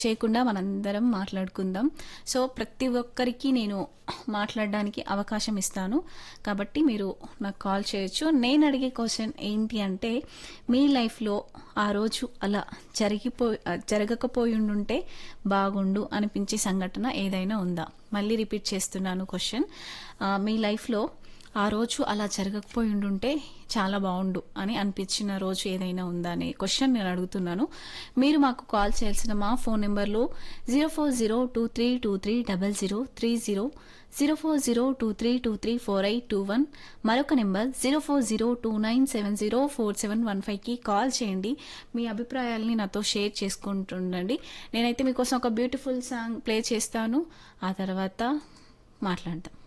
చేయకుండా మనందరం మాట్లాడుకుందాం సో ప్రతి ఒక్కరికి నేను మాట్లాడడానికి అవకాశం ఇస్తాను కాబట్టి మీరు నాకు కాల్ చేయొచ్చు నేను అడిగే క్వశ్చన్ ఏంటి అంటే మీ లైఫ్లో ఆ రోజు అలా జరిగిపో జరగకపోయి ఉండుంటే బాగుండు అనిపించే సంఘటన ఏదైనా ఉందా మళ్ళీ రిపీట్ చేస్తున్నాను క్వశ్చన్ మీ లైఫ్లో ఆ రోజు అలా జరగకపోయి ఉండుంటే చాలా బాగుండు అని అనిపించిన రోజు ఏదైనా ఉందా అనే క్వశ్చన్ నేను అడుగుతున్నాను మీరు మాకు కాల్ చేయాల్సిన మా ఫోన్ నెంబర్లు zero four zero two three two three double zero three zero zero four zero two three two three four eight two one మరొక number zero four zero two nine seven zero four seven one ఫైవ్కి call చేయండి మీ అభిప్రాయాల్ని నాతో share చేసుకుంటుండండి నేనైతే మీకోసం ఒక beautiful song play చేస్తాను ఆ తర్వాత మాట్లాడదాం